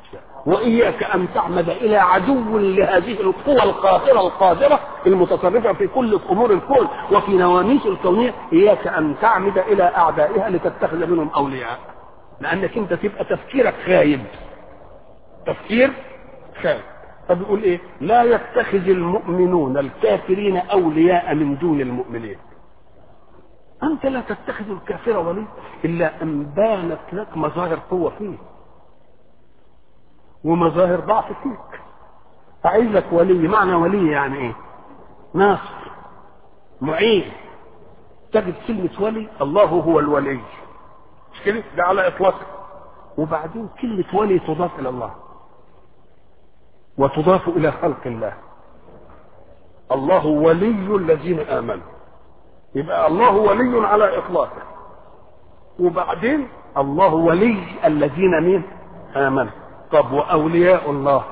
وإياك أن تعمد إلى عدو لهذه القوى القاهرة القادرة المتصرفة في كل أمور الكون وفي نواميس الكونية إياك أن تعمد إلى أعدائها لتتخذ منهم أولياء لأنك أنت تبقى تفكيرك خايب تفكير خايب فبيقول إيه لا يتخذ المؤمنون الكافرين أولياء من دون المؤمنين أنت لا تتخذ الكافر ولي إلا أن بانت لك مظاهر قوة فيه ومظاهر ضعف فيك فعايز لك ولي معنى ولي يعني ايه ناصر معين تجد كلمة ولي الله هو الولي مش كده ده على اطلاقه وبعدين كلمة ولي تضاف الى الله وتضاف الى خلق الله الله ولي الذين امنوا يبقى الله ولي على اطلاقه وبعدين الله ولي الذين مين امنوا طب واولياء الله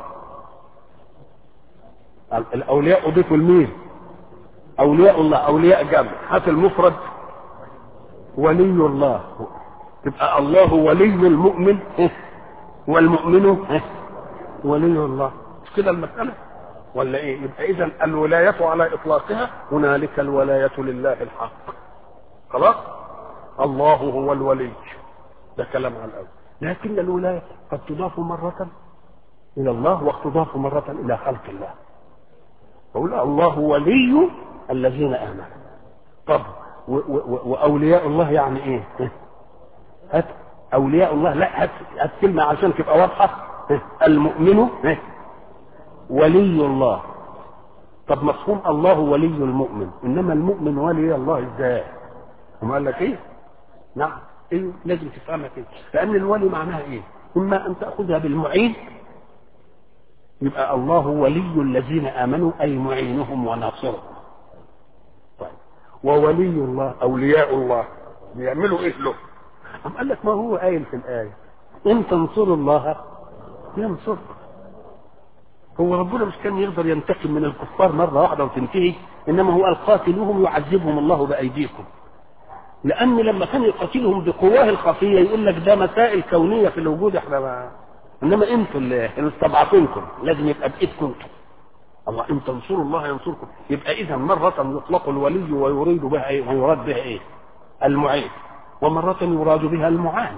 الاولياء اضيفوا لمين اولياء الله اولياء جمع هات المفرد ولي الله تبقى الله ولي المؤمن والمؤمن ولي الله مش كده المساله ولا ايه يبقى اذا الولايه على اطلاقها هنالك الولايه لله الحق خلاص الله هو الولي ده كلام على الاول لكن الولاية قد تضاف مرة إلى الله وتضاف مرة إلى خلق الله فقول الله ولي الذين آمنوا طب و- و- وأولياء الله يعني إيه؟ هات أولياء الله لا هات هات كلمة عشان تبقى واضحة المؤمن ولي الله طب مفهوم الله ولي المؤمن إنما المؤمن ولي الله إزاي؟ هم قال لك إيه؟ نعم ايه لازم تفهمها كده لان الولي معناها ايه اما ان تاخذها بالمعين يبقى الله ولي الذين امنوا اي معينهم وناصرهم طيب وولي الله اولياء الله بيعملوا ايه له أم قال لك ما هو قايل في الايه ان تنصروا الله ينصركم هو ربنا مش كان يقدر ينتقم من الكفار مره واحده وتنتهي انما هو القاتلوهم يعذبهم الله بايديكم لان لما كان يقاتلهم بقواه الخفيه يقول لك ده مسائل كونيه في الوجود احنا ما انما انتوا اللي اللي استضعفينكم لازم يبقى بايدكم انتم الله ان تنصروا الله ينصركم يبقى اذا مره يطلق الولي ويريد بها ايه ويراد بها ايه المعين ومرة يراد بها المعان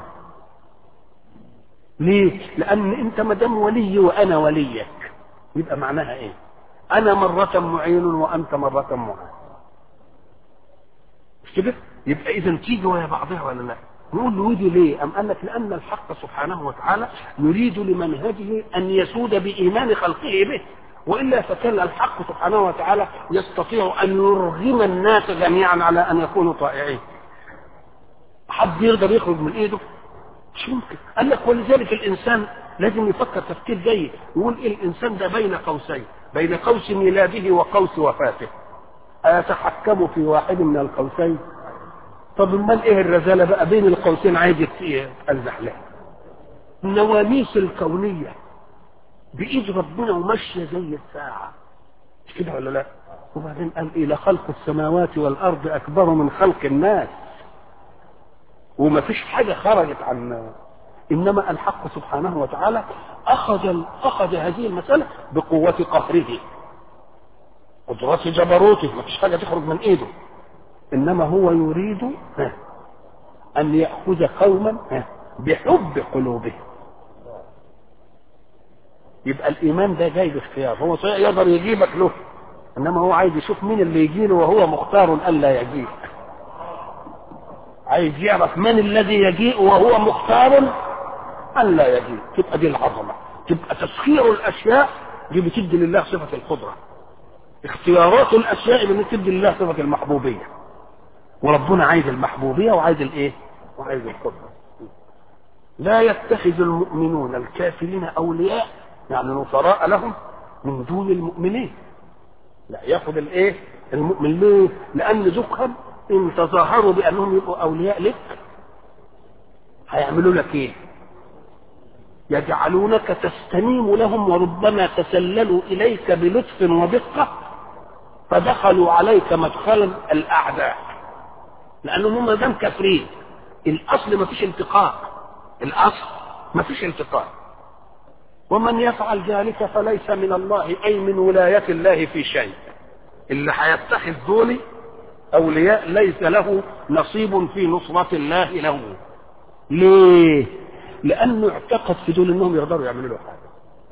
ليه؟ لأن أنت ما دام ولي وأنا وليك يبقى معناها إيه؟ أنا مرة معين وأنت مرة معان مش كده؟ يبقى اذا تيجي ويا بعضها ولا لا نقول له ودي ليه ام قال لك لان الحق سبحانه وتعالى يريد لمنهجه ان يسود بايمان خلقه به والا فكان الحق سبحانه وتعالى يستطيع ان يرغم الناس جميعا على ان يكونوا طائعين حد يقدر يخرج من ايده مش ممكن قال لك ولذلك الانسان لازم يفكر تفكير جيد يقول إيه الانسان ده بين قوسين بين قوس ميلاده وقوس وفاته أيتحكم في واحد من القوسين طب امال ايه الرزاله بقى بين القوسين عايز يتألزح لها النواميس الكونيه بايد ربنا وماشيه زي الساعه مش كده ولا لا وبعدين قال ايه لخلق السماوات والارض اكبر من خلق الناس وما فيش حاجه خرجت عن انما الحق سبحانه وتعالى اخذ اخذ هذه المساله بقوه قهره قدرات جبروته ما فيش حاجه تخرج من ايده انما هو يريد ان ياخذ قوما بحب قلوبهم يبقى الايمان ده جاي باختيار هو صحيح يقدر يجيبك له انما هو عايز يشوف مين اللي يجي له وهو مختار الا يجيك عايز يعرف من الذي يجيء وهو مختار الا يجيء تبقى دي العظمه تبقى تسخير الاشياء دي بتدي لله صفه القدره اختيارات الاشياء بتدي لله صفه المحبوبيه وربنا عايز المحبوبيه وعايز الايه وعايز القدره لا يتخذ المؤمنون الكافرين اولياء يعني نصراء لهم من دون المؤمنين لا ياخذ الايه المؤمن ليه لان ذكهم ان تظاهروا بانهم يبقوا اولياء لك هيعملوا لك ايه يجعلونك تستنيم لهم وربما تسللوا اليك بلطف ودقه فدخلوا عليك مدخلا الاعداء لانهم هم دام كافرين الاصل ما فيش التقاء الاصل ما فيش التقاء ومن يفعل ذلك فليس من الله أي من ولاية الله في شيء اللي هيتخذ دول أولياء ليس له نصيب في نصرة الله له ليه؟ لأنه اعتقد في دول أنهم يقدروا يعملوا له حاجة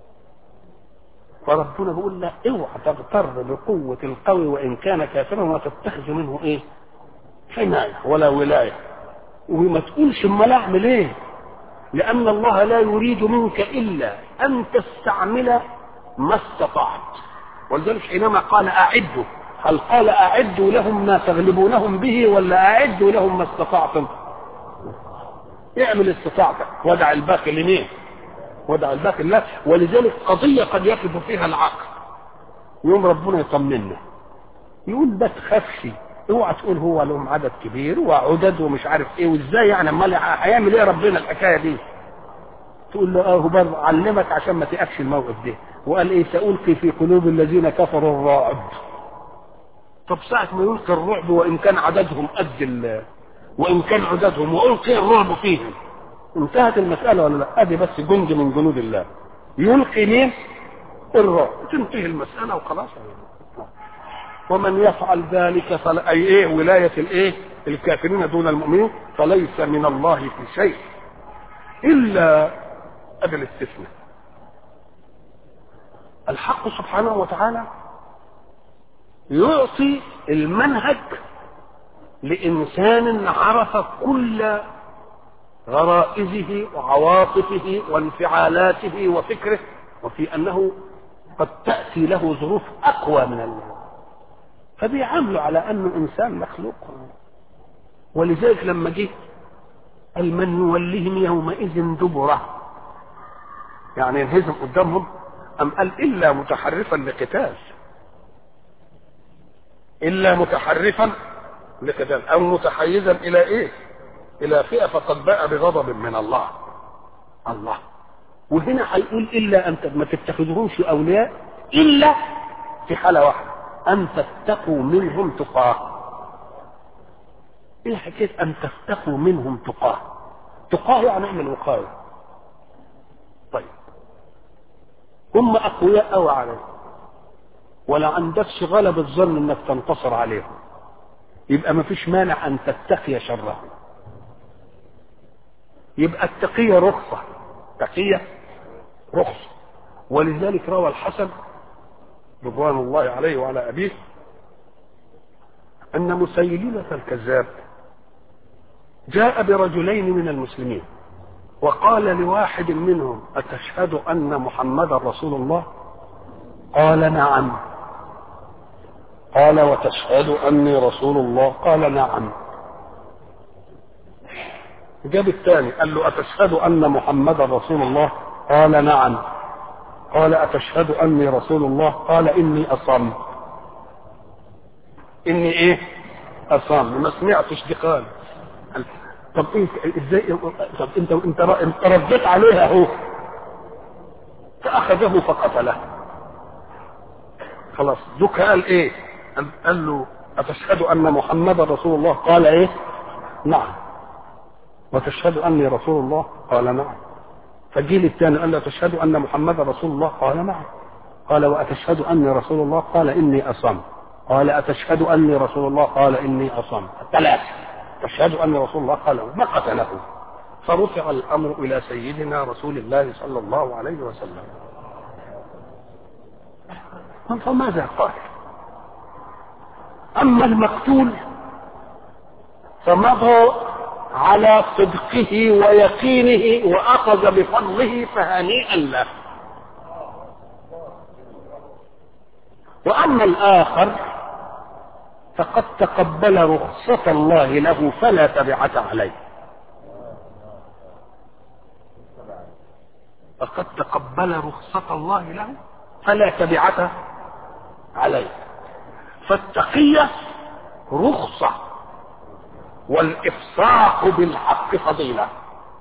فربنا بيقول لا اوعى تغتر بقوة القوي وإن كان كافرا وما تتخذ منه إيه؟ حماية ولا ولاية وما تقولش امال اعمل ايه؟ لأن الله لا يريد منك إلا أن تستعمل ما استطعت ولذلك حينما قال أعدوا هل قال أعدوا لهم ما تغلبونهم به ولا أعدوا لهم ما استطعتم اعمل استطاعتك ودع الباقي لمين ودع الباقي لله ولذلك قضية قد يقف فيها العقل يوم ربنا يطمنا يقول ما تخافش اوعى تقول هو لهم عدد كبير وعدد ومش عارف ايه وازاي يعني امال هيعمل ايه ربنا الحكايه دي تقول له اه برضه علمك عشان ما تقفش الموقف ده وقال ايه سألقي في قلوب الذين كفروا الرعب طب ساعة ما يلقي الرعب وإن كان عددهم قد ال وإن كان عددهم وألقي الرعب فيهم انتهت المسألة ولا لا؟ أدي بس جند من جنود الله يلقي مين؟ الرعب تنتهي المسألة وخلاص ومن يفعل ذلك فلا أي إيه ولاية الإيه؟ الكافرين دون المؤمنين فليس من الله في شيء إلا أدى الاستثناء الحق سبحانه وتعالى يعطي المنهج لإنسان عرف كل غرائزه وعواطفه وانفعالاته وفكره وفي أنه قد تأتي له ظروف أقوى من الله فبيعامله على أنه إنسان مخلوق ولذلك لما جه قال من يوليهم يومئذ دبره يعني ينهزم قدامهم أم قال إلا متحرفا لقتال إلا متحرفا لقتال أو متحيزا إلى إيه؟ إلى فئة فقد باء بغضب من الله الله وهنا هيقول إلا أن ما تتخذوهمش أولياء إلا في حالة واحدة أن تتقوا منهم تقاه إيه حكاية أن تتقوا منهم تقاه تقاه يعني اعمل وقاية طيب هم أقوياء أوي عليك ولا عندكش غلب الظن انك تنتصر عليهم يبقى ما فيش مانع ان تتقي شرهم يبقى التقية رخصة تقية رخصة ولذلك روى الحسن رضوان الله عليه وعلى أبيه أن مسيلمة الكذاب جاء برجلين من المسلمين وقال لواحد منهم أتشهد أن محمدا رسول الله قال نعم قال وتشهد أني رسول الله قال نعم جاب الثاني قال له أتشهد أن محمدا رسول الله قال نعم قال أتشهد أني رسول الله قال إني أصم إني إيه أصم ما سمعتش دي قال طب إيه إزاي طب أنت أنت أنت رديت عليها أهو فأخذه فقتله خلاص دوك قال إيه قال له أتشهد أن محمدا رسول الله قال إيه نعم وتشهد أني رسول الله قال نعم فالجيل الثاني قال له تشهد أن محمدا رسول الله قال نعم قال وأتشهد أني رسول الله قال إني أصم قال أتشهد أني رسول الله قال إني أصم ثلاثة تشهد أني رسول الله قال ما قتله فرفع الأمر إلى سيدنا رسول الله صلى الله عليه وسلم فماذا قال أما المقتول فمضى على صدقه ويقينه واخذ بفضله فهنيئا له واما الاخر فقد تقبل رخصة الله له فلا تبعة عليه فقد تقبل رخصة الله له فلا تبعة عليه فالتقية رخصة والإفصاح بالحق فضيلة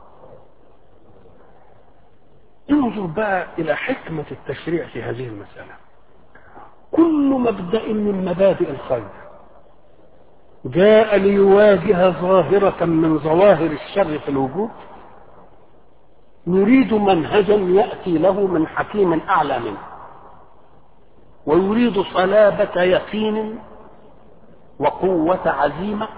انظر بقى إلى حكمة التشريع في هذه المسألة كل مبدأ من مبادئ الخير جاء ليواجه ظاهرة من ظواهر الشر في الوجود يريد منهجا يأتي له من حكيم أعلى منه ويريد صلابة يقين وقوة عزيمة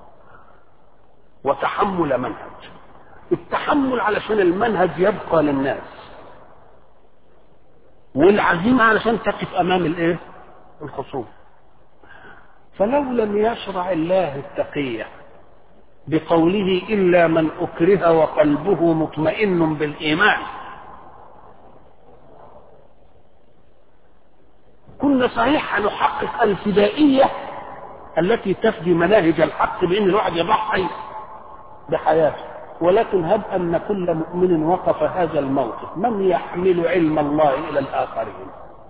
وتحمل منهج التحمل علشان المنهج يبقى للناس والعزيمة علشان تقف أمام الإيه؟ الخصوم فلو لم يشرع الله التقية بقوله إلا من أكره وقلبه مطمئن بالإيمان كنا صحيح نحقق الفدائية التي تفدي مناهج الحق بأن الواحد يضحي بحياته ولكن هب أن كل مؤمن وقف هذا الموقف من يحمل علم الله إلى الآخرين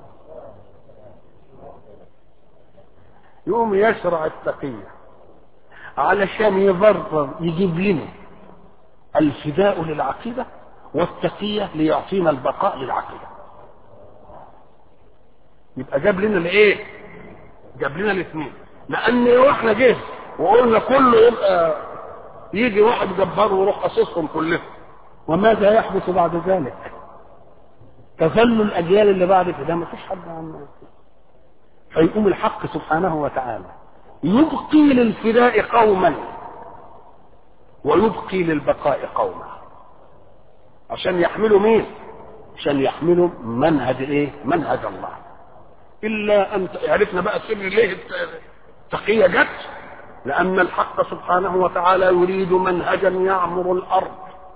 يقوم يشرع التقية علشان يبرر يجيب لنا الفداء للعقيدة والتقية ليعطينا البقاء للعقيدة يبقى جاب لنا الايه جاب لنا الاثنين لان لو احنا جه وقلنا كله يبقى يجي واحد جبار ويروح قصصهم كلهم وماذا يحدث بعد ذلك تظل الاجيال اللي بعد كده ما فيش حد عنه فيقوم الحق سبحانه وتعالى يبقي للفداء قوما ويبقي للبقاء قوما عشان يحملوا مين عشان يحملوا منهج ايه منهج الله الا ان عرفنا بقى سر ليه التقيه جت لان الحق سبحانه وتعالى يريد منهجا يعمر الارض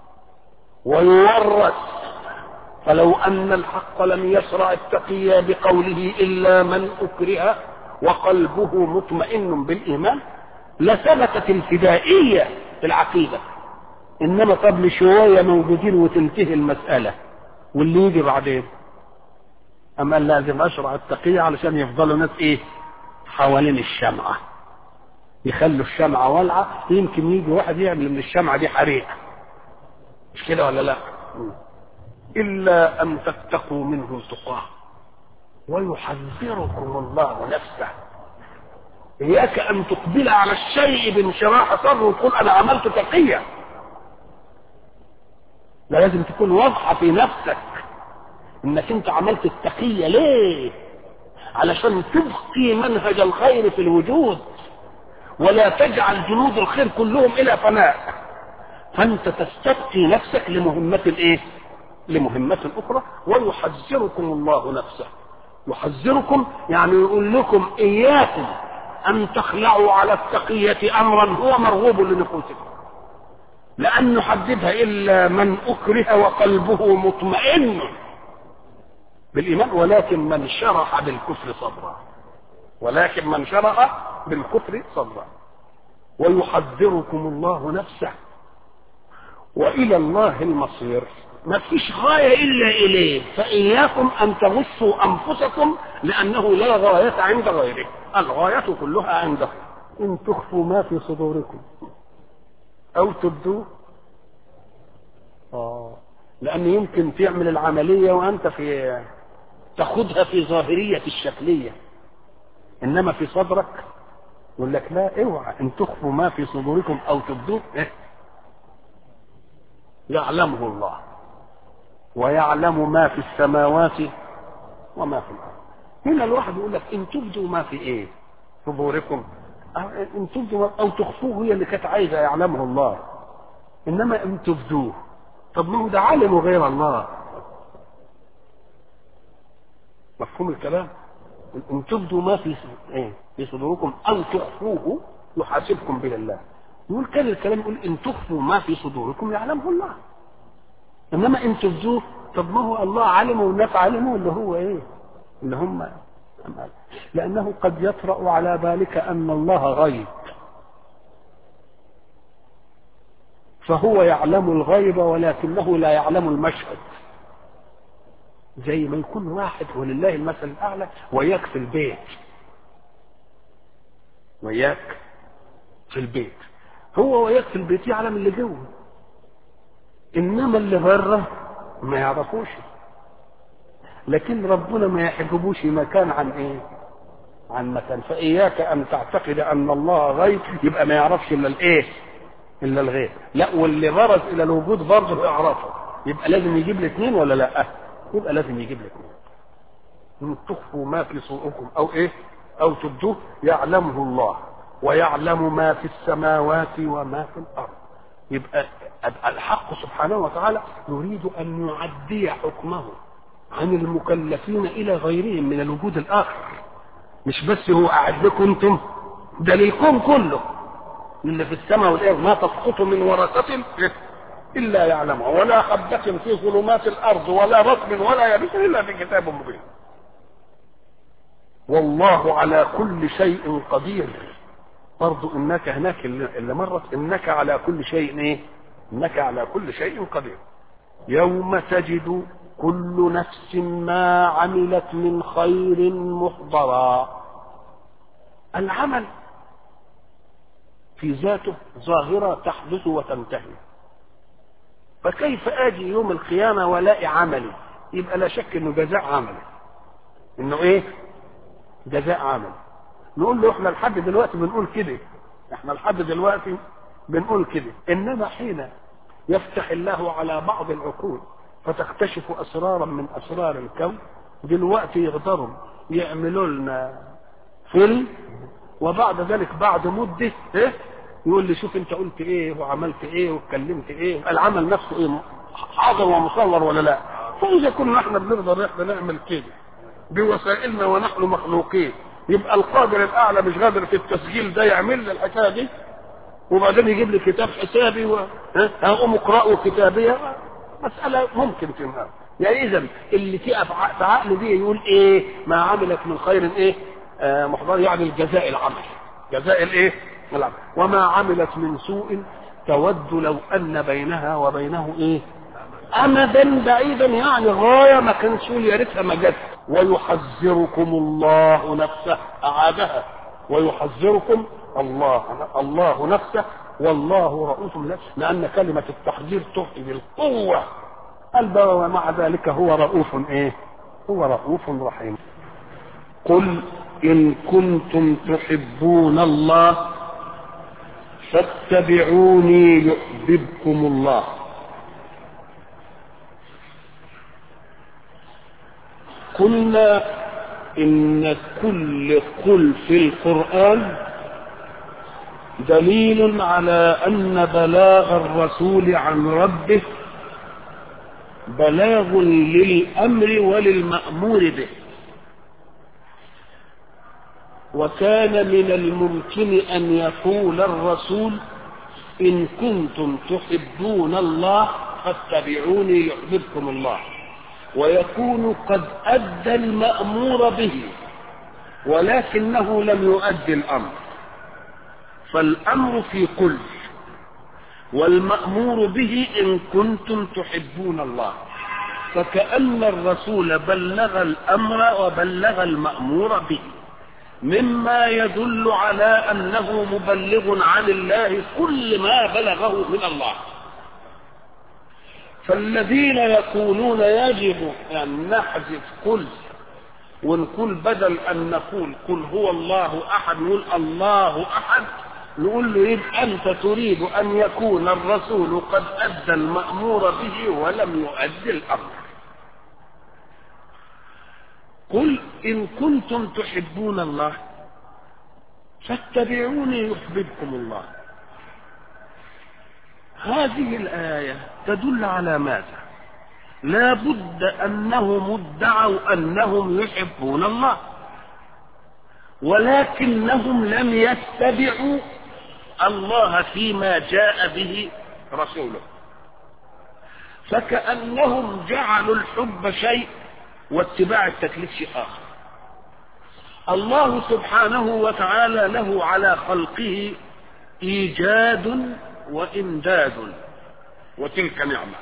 ويورث فلو ان الحق لم يشرع التقيه بقوله الا من اكره وقلبه مطمئن بالايمان لثبتت الفدائيه في العقيده انما قبل شويه موجودين وتنتهي المساله واللي يجي بعدين اما لازم اشرع التقيه علشان يفضلوا ناس ايه حوالين الشمعه يخلوا الشمعه والعه يمكن يجي واحد يعمل من الشمعه دي حريق مش كده ولا لا الا ان تتقوا منه تقاه ويحذركم الله نفسه اياك ان تقبل على الشيء بانشراح صدر وتقول انا عملت تقيه لا لازم تكون واضحه في نفسك انك انت عملت التقيه ليه علشان تبقي منهج الخير في الوجود ولا تجعل جنود الخير كلهم الى فناء فانت تستبقي نفسك لمهمة الايه لمهمة اخرى ويحذركم الله نفسه يحذركم يعني يقول لكم اياكم ان تخلعوا على التقية امرا هو مرغوب لنفوسكم لان نحددها الا من اكره وقلبه مطمئن بالايمان ولكن من شرح بالكفر صدرا ولكن من شرح بالكفر صدرا ويحذركم الله نفسه والى الله المصير ما فيش غاية إلا إليه فإياكم أن تغصوا أنفسكم لأنه لا غاية عند غيره الغاية كلها عنده إن تخفوا ما في صدوركم أو تبدوه آه لأن يمكن تعمل العملية وأنت في تاخدها في ظاهرية الشكلية إنما في صدرك يقول لك لا اوعى إن تخفوا ما في صدوركم أو تبدوه إيه؟ يعلمه الله ويعلم ما في السماوات وما في الارض هنا الواحد يقول لك ان تبدوا ما في ايه صدوركم ان تبدوا او تخفوه هي اللي كانت عايزه يعلمه الله انما ان تبدوه طب ما هو ده عالم غير الله مفهوم الكلام ان تبدوا ما في ايه في صدوركم او تخفوه يحاسبكم به الله يقول كان الكلام يقول ان تخفوا ما في صدوركم يعلمه الله انما ان تبدوه طب ما هو الله علمه والناس علمه اللي هو ايه اللي هم لانه قد يطرا على بالك ان الله غيب فهو يعلم الغيب ولكنه لا يعلم المشهد زي ما يكون واحد ولله المثل الاعلى وياك في البيت وياك في البيت هو وياك في البيت يعلم اللي جوه انما اللي بره ما يعرفوش لكن ربنا ما يحجبوش مكان عن ايه عن مكان فاياك ان تعتقد ان الله غيب يبقى ما يعرفش الا الايه الا الغيب لا واللي برز الى الوجود برضه يعرفه يبقى لازم يجيب لي اثنين ولا لا يبقى لازم يجيب لي اثنين ان تخفوا ما في صدوركم او ايه او تبدوه يعلمه الله ويعلم ما في السماوات وما في الارض يبقى الحق سبحانه وتعالى يريد ان يعدي حكمه عن المكلفين الى غيرهم من الوجود الاخر مش بس هو قاعد لكم انتم ده للكون كله اللي في السماء والارض ما تسقط من ورقه الا يعلمها ولا حبه في ظلمات الارض ولا رطب ولا يابس الا في كتاب مبين والله على كل شيء قدير برضو انك هناك اللي مرت انك على كل شيء ايه انك على كل شيء قدير يوم تجد كل نفس ما عملت من خير محضرا العمل في ذاته ظاهرة تحدث وتنتهي فكيف اجي يوم القيامة والاقي عملي يبقى لا شك انه جزاء عملي انه ايه جزاء عمل نقول له احنا لحد دلوقتي بنقول كده احنا لحد دلوقتي بنقول كده انما حين يفتح الله على بعض العقول فتكتشف اسرارا من اسرار الكون دلوقتي يقدروا يعملوا لنا فيلم وبعد ذلك بعد مده ايه يقول لي شوف انت قلت ايه وعملت ايه واتكلمت ايه العمل نفسه ايه حاضر ومصور ولا لا فاذا كنا احنا بنقدر احنا نعمل كده بوسائلنا ونحن مخلوقين يبقى القادر الاعلى مش قادر في التسجيل ده يعمل لي الحكايه دي وبعدين يجيب لي كتاب حسابي و اقوم اقراه كتابي مساله ممكن تنهار يعني اذا اللي في في عقل دي يقول ايه ما عملت من خير ايه آه محضر يعني الجزاء العمل جزاء الايه العمل وما عملت من سوء تود لو ان بينها وبينه ايه امدا بعيدا يعني غايه ما كانش يقول يا ريتها ما جت ويحذركم الله نفسه اعادها ويحذركم الله الله نفسه والله رؤوف نفسه لان كلمه التحذير تؤتي بالقوه قال ومع ذلك هو رؤوف ايه هو رؤوف رحيم قل ان كنتم تحبون الله فاتبعوني يحببكم الله قلنا ان كل قل في القران دليل على ان بلاغ الرسول عن ربه بلاغ للامر وللمامور به وكان من الممكن ان يقول الرسول ان كنتم تحبون الله فاتبعوني يحببكم الله ويكون قد ادى المامور به ولكنه لم يؤدي الامر فالامر في قل والمامور به ان كنتم تحبون الله فكان الرسول بلغ الامر وبلغ المامور به مما يدل على انه مبلغ عن الله كل ما بلغه من الله فالذين يقولون يجب ان نحذف كل ونقول بدل ان نقول قل هو الله احد نقول الله احد نقول له يبقى انت تريد ان يكون الرسول قد ادى المامور به ولم يؤدي الامر قل ان كنتم تحبون الله فاتبعوني يحببكم الله هذه الآية تدل على ماذا لا بد أنهم ادعوا أنهم يحبون الله ولكنهم لم يتبعوا الله فيما جاء به رسوله فكأنهم جعلوا الحب شيء واتباع التكليف شيء آخر الله سبحانه وتعالى له على خلقه إيجاد وإمداد وتلك نعمة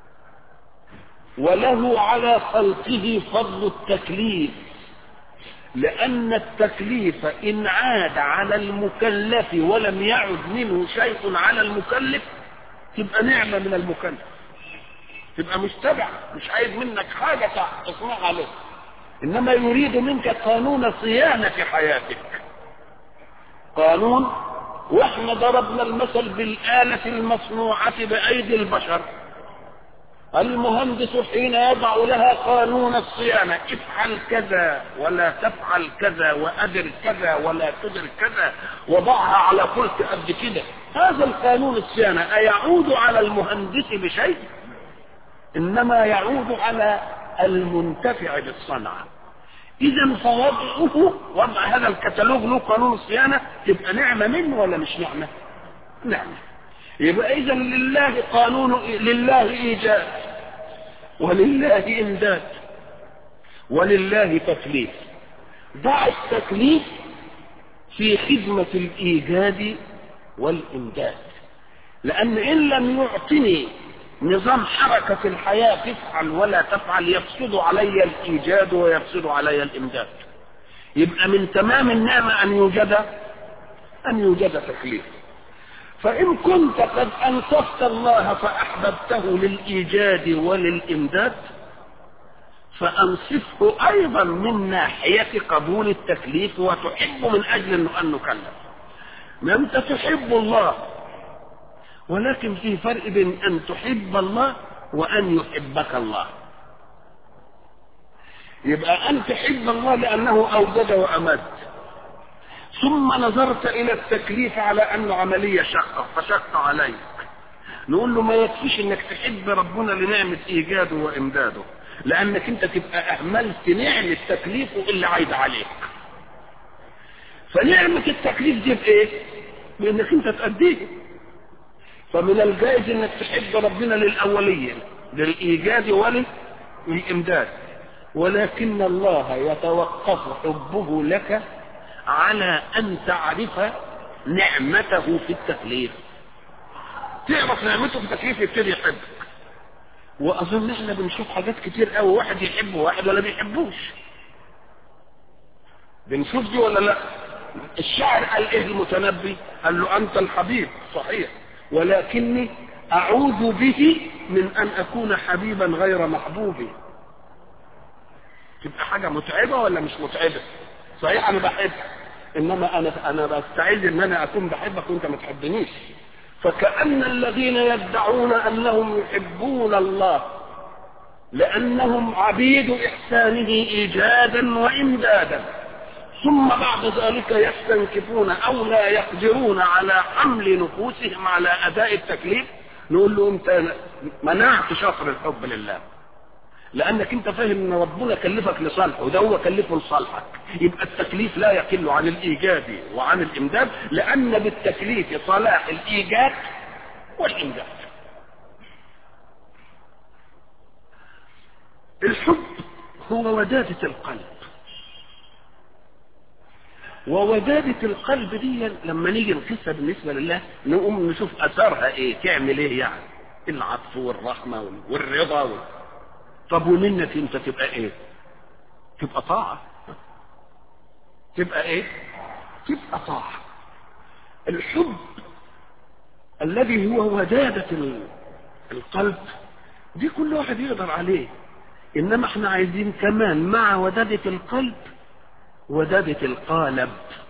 وله على خلقه فضل التكليف لأن التكليف إن عاد على المكلف ولم يعد منه شيء على المكلف تبقى نعمة من المكلف تبقى متبع مش عايز منك حاجة تصنع عليه إنما يريد منك قانون صيانة في حياتك قانون واحنا ضربنا المثل بالآلة المصنوعة بأيدي البشر المهندس حين يضع لها قانون الصيانة افعل كذا ولا تفعل كذا وأدر كذا ولا تدر كذا وضعها على فلك قد كده هذا القانون الصيانة أيعود على المهندس بشيء إنما يعود على المنتفع بالصنعة إذا فوضعه وضع هذا الكتالوج له قانون الصيانة تبقى نعمة منه ولا مش نعمة؟ نعمة يبقى إذا لله قانون لله إيجاد ولله إمداد ولله تكليف ضع التكليف في خدمة الإيجاد والإمداد لأن إن لم يعطني نظام حركة الحياة تفعل ولا تفعل يفسد علي الإيجاد ويفسد علي الإمداد يبقى من تمام النعمة أن يوجد أن يوجد تكليف فإن كنت قد أنصفت الله فأحببته للإيجاد وللإمداد فأنصفه أيضا من ناحية قبول التكليف وتحب من أجل أنه أن نكلف ما أنت تحب الله ولكن في فرق بين أن تحب الله وأن يحبك الله يبقى أن تحب الله لأنه أوجد وأمد ثم نظرت إلى التكليف على أنه عملية شقة فشق عليك نقول له ما يكفيش انك تحب ربنا لنعمة ايجاده وامداده لانك انت تبقى اهملت نعمة تكليفه اللي عايد عليك فنعمة التكليف دي بايه بانك انت تأديه فمن الجائز انك تحب ربنا للاولية للايجاد وللامداد ولكن الله يتوقف حبه لك على ان تعرف نعمته في التكليف تعرف نعمته في التكليف يبتدي يحبك واظن احنا بنشوف حاجات كتير قوي واحد يحب واحد ولا بيحبوش بنشوف دي ولا لا الشاعر قال ايه المتنبي قال له انت الحبيب صحيح ولكني اعوذ به من ان اكون حبيبا غير محبوبي تبقى حاجه متعبه ولا مش متعبه صحيح انا بحبك انما انا انا بستعد ان انا اكون بحبك وانت ما تحبنيش فكأن الذين يدعون انهم يحبون الله لانهم عبيد احسانه ايجادا وامدادا ثم بعد ذلك يستنكفون او لا يقدرون على حمل نفوسهم على اداء التكليف نقول له انت منعت شطر الحب لله لانك انت فاهم ان ربنا كلفك لصالحه وده هو كلفه لصالحك يبقى التكليف لا يقل عن الايجاد وعن الامداد لان بالتكليف صلاح الايجاد والامداد الحب هو ودادة القلب وودادة القلب دي لما نيجي نقيسها بالنسبة لله نقوم نشوف اثارها ايه تعمل ايه يعني العطف والرحمة والرضا وال... طب ومنك انت تبقى ايه تبقى طاعة تبقى ايه تبقى طاعة الحب الذي هو ودادة القلب دي كل واحد يقدر عليه انما احنا عايزين كمان مع ودادة القلب ودادة القالب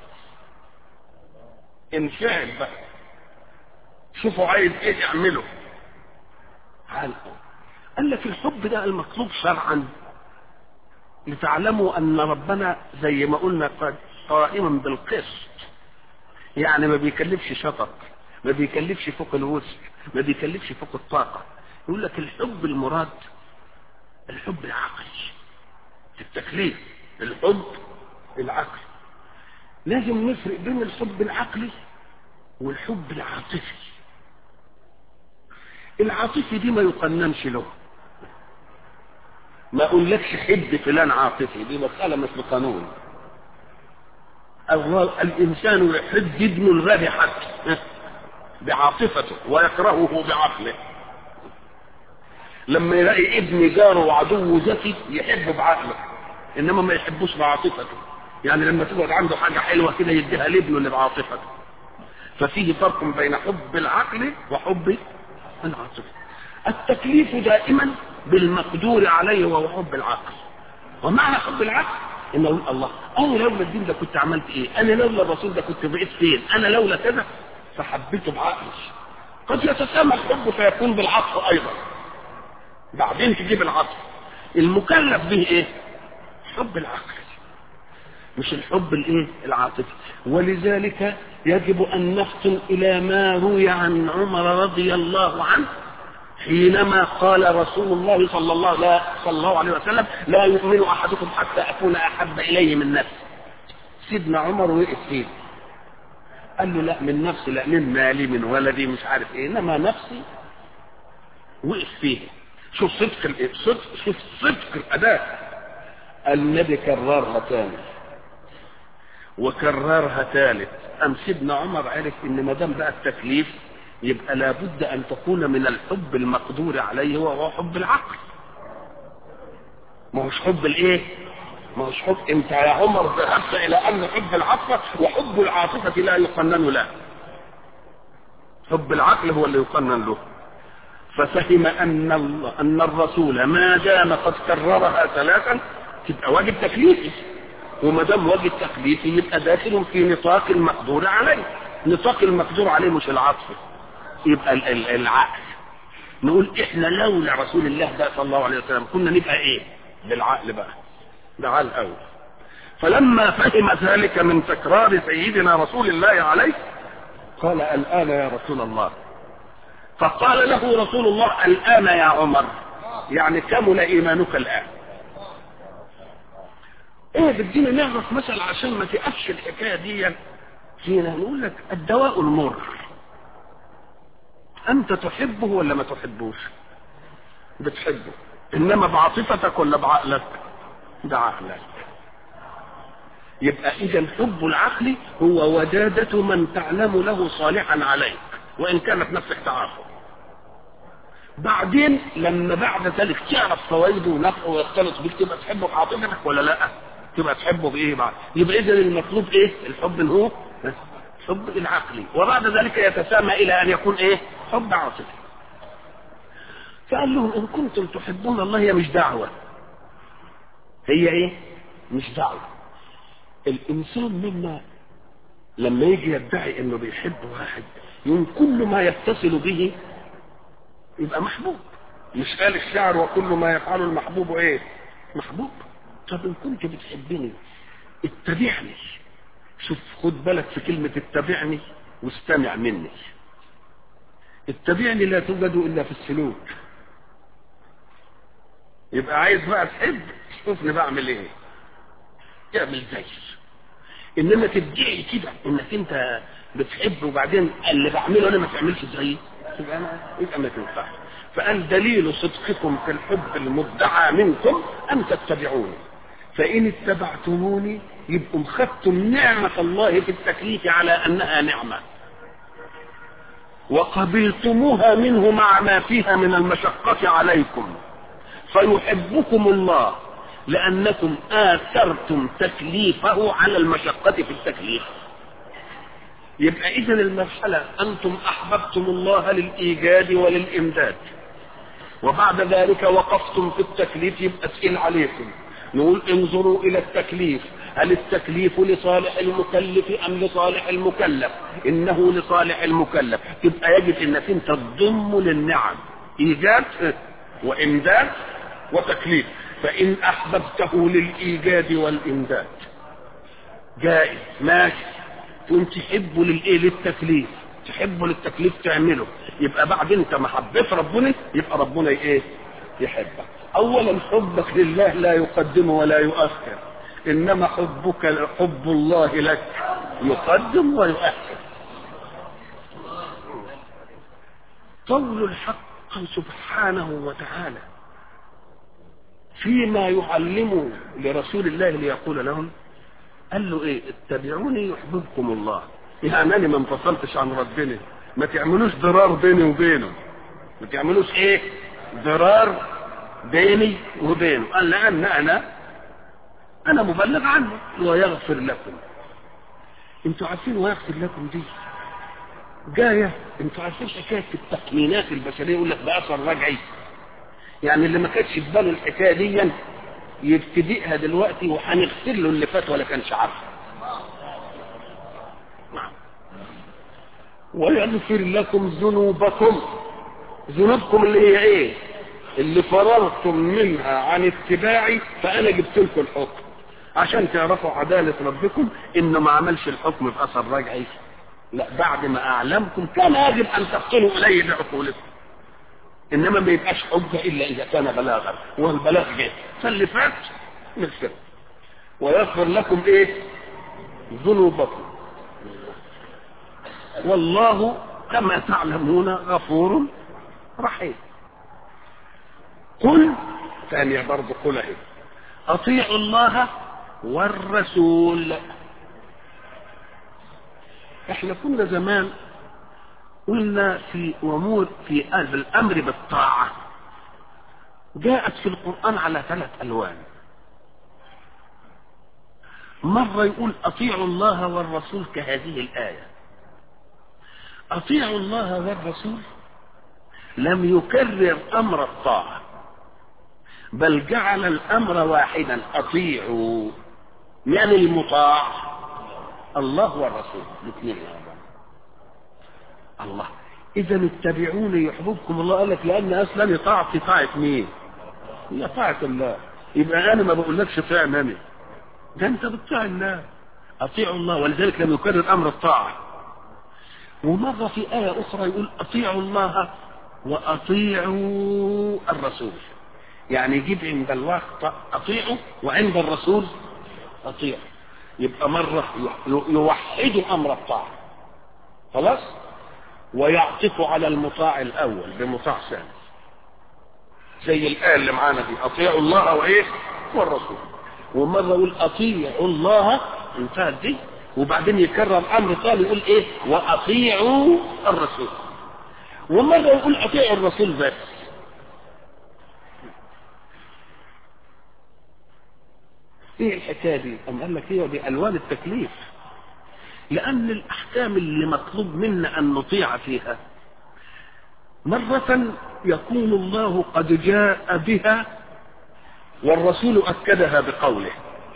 انفعل بقى شوفوا عايز ايه يعمله علقه قال لك الحب ده المطلوب شرعا لتعلموا ان ربنا زي ما قلنا قد قائما بالقسط يعني ما بيكلفش شطط ما بيكلفش فوق الوسع ما بيكلفش فوق الطاقة يقول لك الحب المراد الحب العقلي في التكليف الحب العقلي لازم نفرق بين الحب العقلي والحب العاطفي العاطفي دي ما يقننش له ما اقولكش حب فلان عاطفي دي مسألة مش بقانون الله الانسان يحب ابن الغبي حتى بعاطفته ويكرهه بعقله لما يلاقي ابن جاره وعدو ذكي يحبه بعقله انما ما يحبوش بعاطفته يعني لما تقعد عنده حاجة حلوة كده يديها لابنه اللي بعاطفته ففيه فرق بين حب العقل وحب العاطفة التكليف دائما بالمقدور عليه وهو حب العقل ومعنى حب العقل ان اقول الله انا لولا الدين ده كنت عملت ايه انا لولا الرسول ده كنت بقيت فين انا لولا كذا فحبيته بعقلي قد يتسامى الحب فيكون بالعطف ايضا بعدين تجيب العطف المكلف به ايه حب العقل مش الحب الايه العاطفي ولذلك يجب ان نفطن الى ما روي عن عمر رضي الله عنه حينما قال رسول الله صلى الله لا صلى الله عليه وسلم لا يؤمن احدكم حتى اكون احب اليه من نفسي سيدنا عمر وقف فيه قال له لا من نفسي لا من مالي من ولدي مش عارف ايه انما نفسي وقف فيه شوف صدق ال- صدق شوف صدق الاداء النبي كررها تاني وكررها ثالث ام سيدنا عمر عرف ان ما دام بقى التكليف يبقى لابد ان تكون من الحب المقدور عليه وهو حب العقل ما هوش حب الايه ما هوش حب انت يا عمر ذهبت الى ان حب العاطفه وحب العاطفه لا يقنن له حب العقل هو اللي يقنن له ففهم ان الله ان الرسول ما دام قد كررها ثلاثا تبقى واجب تكليفي وما دام واجب تكليفي يبقى داخل في نطاق المقدور عليه نطاق المقدور عليه مش العطف يبقى ال- ال- العقل نقول احنا لولا رسول الله ده صلى الله عليه وسلم كنا نبقى ايه بالعقل بقى ده على الاول فلما فهم ذلك من تكرار سيدنا رسول الله عليه قال الان يا رسول الله فقال له رسول الله الان يا عمر يعني كمل ايمانك الان ايه بدينا نعرف مثلا عشان ما تقفش الحكايه دي فينا نقول لك الدواء المر انت تحبه ولا ما تحبوش بتحبه انما بعاطفتك ولا بعقلك بعقلك يبقى اذا حب العقل هو ودادة من تعلم له صالحا عليك وان كانت نفسك تعرفه بعدين لما بعد ذلك تعرف فوائده ونفعه ويختلط بيك تبقى تحبه بعاطفتك ولا لا تبقى تحبه بايه بعد يبقى اذا المطلوب ايه الحب هو حب العقلي وبعد ذلك يتسامى الى ان يكون ايه حب عاطفي فقال لهم ان كنتم تحبون الله هي مش دعوه هي ايه مش دعوه الانسان منا لما يجي يدعي انه بيحب واحد يوم كل ما يتصل به يبقى محبوب مش قال الشعر وكل ما يفعله المحبوب ايه محبوب طب ان كنت بتحبني اتبعني شوف خد بالك في كلمة اتبعني واستمع مني اتبعني لا توجد الا في السلوك يبقى عايز بقى تحب شوفني بعمل ايه تعمل زي انما تدعي كده انك انت بتحب وبعدين اللي بعمله انا ما تعملش زيي يبقى انا يبقى ما تنفعش فقال دليل صدقكم في الحب المدعى منكم ان تتبعوني فان اتبعتموني يبقوا خدتم نعمة الله في التكليف على انها نعمة وقبلتموها منه مع ما فيها من المشقة عليكم فيحبكم الله لأنكم آثرتم تكليفه على المشقة في التكليف يبقى إذن المرحلة أنتم أحببتم الله للإيجاد وللإمداد وبعد ذلك وقفتم في التكليف يبقى اسئل عليكم نقول انظروا إلى التكليف هل التكليف لصالح المكلف أم لصالح المكلف إنه لصالح المكلف تبقى يجب أنك أنت تضم للنعم إيجاد وإمداد وتكليف فإن أحببته للإيجاد والإمداد جائز ماشي تقوم تحبه للإيه للتكليف تحبه للتكليف تعمله يبقى بعد انت ما حبيت ربنا يبقى ربنا ايه يحبك اولا حبك لله لا يقدم ولا يؤخر انما حبك حب الله لك يقدم ويؤخر قول الحق سبحانه وتعالى فيما يعلمه لرسول الله ليقول لهم قال له ايه اتبعوني يحببكم الله يعني انا ما انفصلتش عن ربنا ما تعملوش ضرار بيني وبينه ما تعملوش ايه ضرار بيني وبينه قال لان انا انا مبلغ عنه ويغفر لكم انتوا عارفين ويغفر لكم دي جايه انتوا عارفين حكايه التقنينات البشريه يقول لك باثر رجعي يعني اللي ما كانش في باله الحكايه دي يبتدئها دلوقتي وهنغفر له اللي فات ولا كانش عارفه نعم ويغفر لكم ذنوبكم ذنوبكم اللي هي ايه اللي فررتم منها عن اتباعي فانا جبت لكم الحكم عشان تعرفوا عدالة ربكم انه ما عملش الحكم باثر رجعي لا بعد ما اعلمكم كان يجب ان تفصلوا اليه بعقولكم انما ما يبقاش حجه الا اذا كان بلاغا والبلاغ جه فاللي فات نغفر ويغفر لكم ايه ذنوبكم والله كما تعلمون غفور رحيم قل ثانية برضه قل اهي اطيعوا الله والرسول احنا كنا زمان قلنا في امور في قلب الامر بالطاعه جاءت في القران على ثلاث الوان مره يقول اطيعوا الله والرسول كهذه الايه اطيعوا الله والرسول لم يكرر امر الطاعه بل جعل الامر واحدا اطيعوا من المطاع الله والرسول الاثنين الله اذا اتبعوني يحببكم الله قال لك لان اصلا طاعتي طاعه مين هي طاعه الله يبقى انا ما بقولكش طيعني انا ده انت بتطيع الله اطيعوا الله ولذلك لم يكرر امر الطاعه ومره في ايه اخرى يقول اطيعوا الله واطيعوا الرسول يعني يجيب عند الله اطيعوا وعند الرسول اطيعوا يبقى مره يوحد امر الطاعه خلاص ويعطف على المطاع الاول بمطاع ثاني زي الايه اللي معانا دي اطيعوا الله وايه والرسول ومره يقول اطيعوا الله انتهت دي وبعدين يكرر امر ثاني يقول ايه واطيعوا الرسول ومره يقول اطيعوا الرسول بس ايه الحكايه دي؟ أم قال لك هي دي الوان التكليف لأن الأحكام اللي مطلوب منا أن نطيع فيها مرة يكون الله قد جاء بها والرسول أكدها بقوله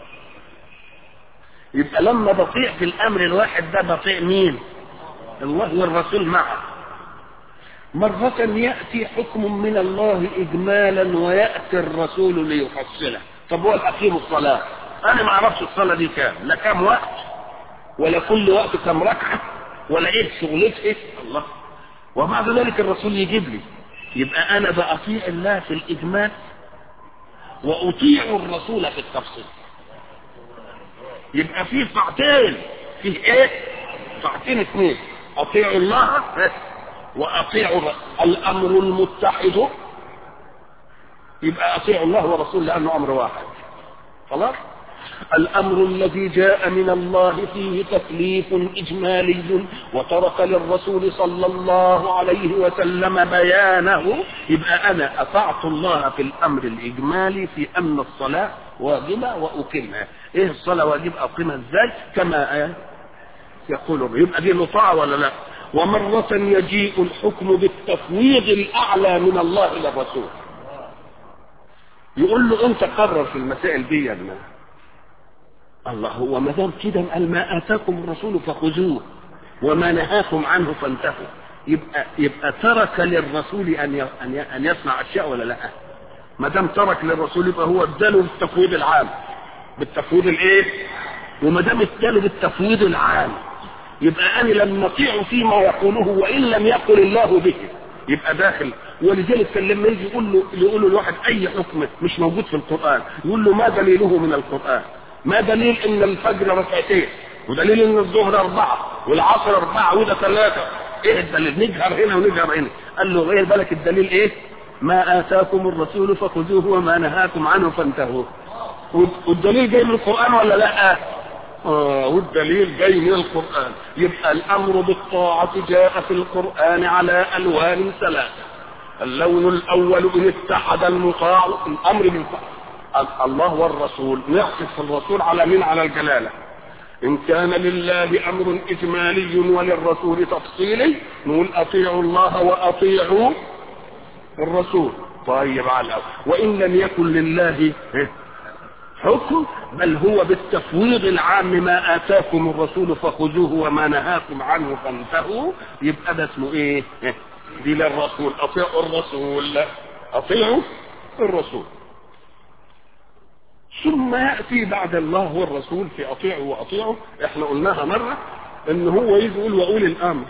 يبقى لما بطيع في الأمر الواحد ده بطيع مين الله والرسول معه مرة يأتي حكم من الله إجمالا ويأتي الرسول ليفصله طب هو الأقيم الصلاة أنا ما أعرفش الصلاة دي كام لا كام وقت ولا كل وقت كم ركعة ولا ايه شغلتها ايه الله وبعد ذلك الرسول يجيب لي يبقى انا بأطيع الله في الاجمال واطيع الرسول في التفصيل يبقى في طاعتين في ايه طاعتين اثنين اطيع الله واطيع الامر المتحد يبقى اطيع الله ورسوله لانه امر واحد خلاص الامر الذي جاء من الله فيه تكليف اجمالي وترك للرسول صلى الله عليه وسلم بيانه يبقى انا اطعت الله في الامر الاجمالي في ان الصلاه واجبه واقيمها ايه الصلاه واجب اقيمها ازاي كما يقول يبقى دي مطاعه ولا لا ومرة يجيء الحكم بالتفويض الأعلى من الله إلى الرسول يقول له أنت قرر في المسائل دي يا ابنه الله هو ما دام كده قال ما اتاكم الرسول فخذوه وما نهاكم عنه فانتهوا يبقى يبقى ترك للرسول ان ان ان يصنع اشياء ولا لا؟ ما دام ترك للرسول يبقى هو اداله بالتفويض العام بالتفويض الايه؟ وما دام اداله بالتفويض العام يبقى انا لما اطيعه فيما يقوله وان لم يقل الله به يبقى داخل ولذلك كان لما يجي يقول له يقول له الواحد اي حكم مش موجود في القران يقول له ما دليله من القران ما دليل ان الفجر ركعتين ودليل ان الظهر اربعه والعصر اربعه وده ثلاثه ايه الدليل نجهر هنا ونجهر هنا قال له غير بالك الدليل ايه ما اتاكم الرسول فخذوه وما نهاكم عنه فانتهوا والدليل جاي من القران ولا لا آه والدليل جاي من القرآن يبقى الأمر بالطاعة جاء في القرآن على ألوان ثلاثة اللون الأول إن اتحد المطاع الأمر بالطاعة الله والرسول نعطف الرسول على من على الجلالة إن كان لله أمر إجمالي وللرسول تفصيلي نقول أطيعوا الله وأطيعوا الرسول طيب على الأول وإن لم يكن لله حكم بل هو بالتفويض العام ما آتاكم الرسول فخذوه وما نهاكم عنه فانتهوا يبقى ده اسمه إيه؟ دي للرسول أطيعوا الرسول اطيعوا الرسول ثم ياتي بعد الله والرسول في اطيعوا واطيعوا احنا قلناها مره ان هو يجي يقول واولي الامر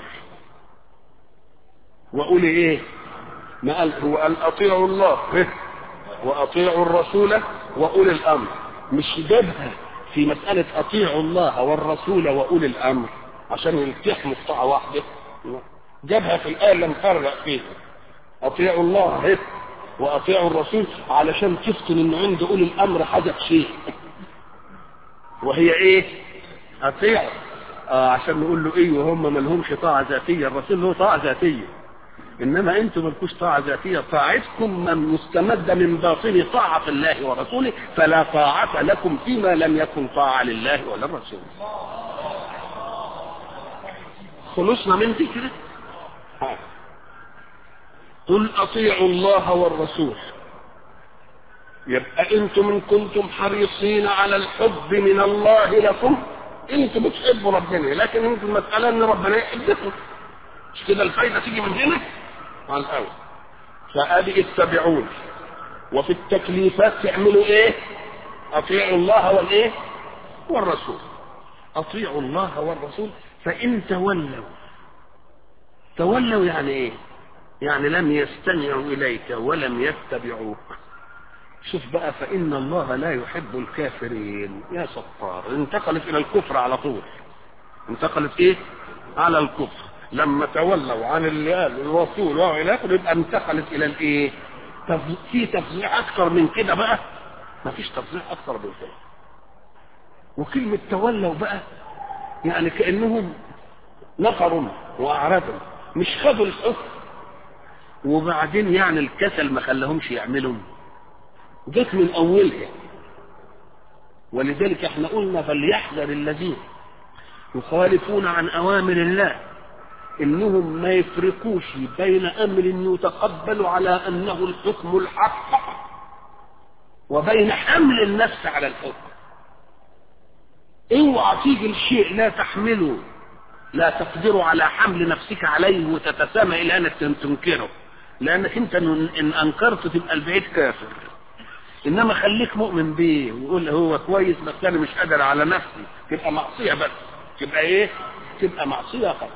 واولي ايه ما قال هو قال اطيعوا الله إيه؟ واطيعوا الرسول واولي الامر مش جابها في مساله اطيعوا الله والرسول واولي الامر عشان يلتحموا في طاعه واحده جابها في الايه اللي مفرق فيها اطيعوا الله إيه؟ واطيعوا الرسول علشان تفتن ان عند اولي الامر حدث شيء وهي ايه اطيعوا آه عشان نقول له ايه وهم ما لهمش طاعه ذاتيه الرسول له طاعه ذاتيه انما انتم مالكوش طاعه ذاتيه طاعتكم من مستمده من باطن طاعه الله ورسوله فلا طاعه لكم فيما لم يكن طاعه لله ولا الرسول خلصنا من دي كده قل اطيعوا الله والرسول يبقى انتم ان كنتم حريصين على الحب من الله لكم انتم بتحبوا ربنا لكن انتم المساله ان ربنا يحبكم مش كده الفايده تيجي من هنا على الاول فادي اتبعوني وفي التكليفات تعملوا ايه اطيعوا الله والايه والرسول اطيعوا الله والرسول فان تولوا تولوا يعني ايه يعني لم يستمعوا اليك ولم يتبعوك شوف بقى فان الله لا يحب الكافرين يا ستار انتقلت الى الكفر على طول انتقلت ايه على الكفر لما تولوا عن اللي قال الرسول والى اخره يبقى انتقلت الى الايه في تفظيع اكثر من كده بقى ما فيش تفظيع اكثر من كده وكلمه تولوا بقى يعني كانهم نفروا واعرضوا مش خدوا الحكم وبعدين يعني الكسل ما خلاهمش يعملوا جت من اولها ولذلك احنا قلنا فليحذر الذين يخالفون عن اوامر الله انهم ما يفرقوش بين امر يتقبل على انه الحكم الحق وبين حمل النفس على الحكم اوعى تيجي الشيء لا تحمله لا تقدر على حمل نفسك عليه وتتسامى الى انك تنكره لانك انت ان انكرت تبقى البعيد كافر انما خليك مؤمن بيه ويقول هو كويس بس انا مش قادر على نفسي تبقى معصيه بس تبقى ايه تبقى معصيه فقط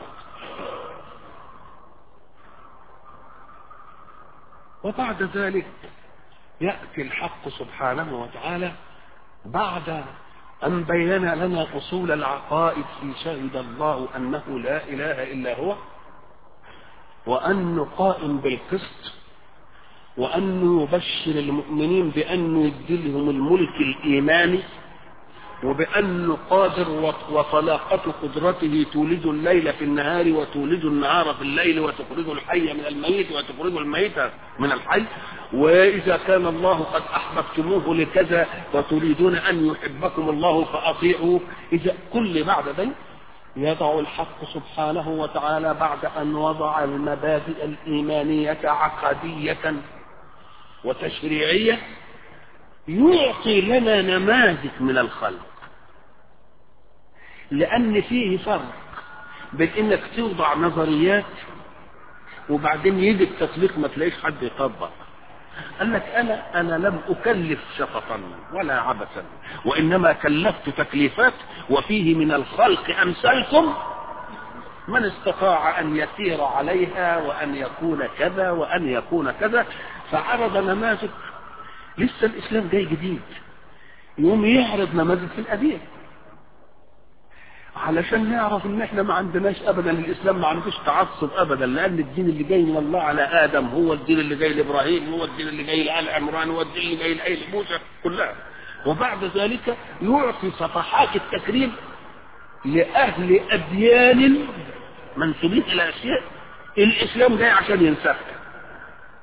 وبعد ذلك ياتي الحق سبحانه وتعالى بعد أن بين لنا أصول العقائد في شهد الله أنه لا إله إلا هو وأنه قائم بالقسط وأنه يبشر المؤمنين بأنه يديلهم الملك الإيماني وبأنه قادر وطلاقة قدرته تولد الليل في النهار وتولد النهار في الليل وتخرج الحي من الميت وتخرج الميت من الحي وإذا كان الله قد أحببتموه لكذا وتريدون أن يحبكم الله فأطيعوا إذا كل بعد ذلك يضع الحق سبحانه وتعالى بعد أن وضع المبادئ الإيمانية عقدية وتشريعية يعطي لنا نماذج من الخلق لأن فيه فرق بين إنك توضع نظريات وبعدين يجي التطبيق ما تلاقيش حد يطبق قال لك أنا أنا لم أكلف شفقا ولا عبثا وإنما كلفت تكليفات وفيه من الخلق أمثالكم من استطاع أن يسير عليها وأن يكون كذا وأن يكون كذا فعرض نماذج لسه الاسلام جاي جديد يقوم يعرض نماذج في القديم علشان نعرف ان احنا ما عندناش ابدا الاسلام ما عندوش تعصب ابدا لان الدين اللي جاي من الله على ادم هو الدين اللي جاي لابراهيم هو الدين اللي جاي لال عمران هو الدين اللي جاي لآل موسى كلها وبعد ذلك يعطي صفحات التكريم لاهل اديان منسوبين الى اشياء الاسلام جاي عشان ينسخها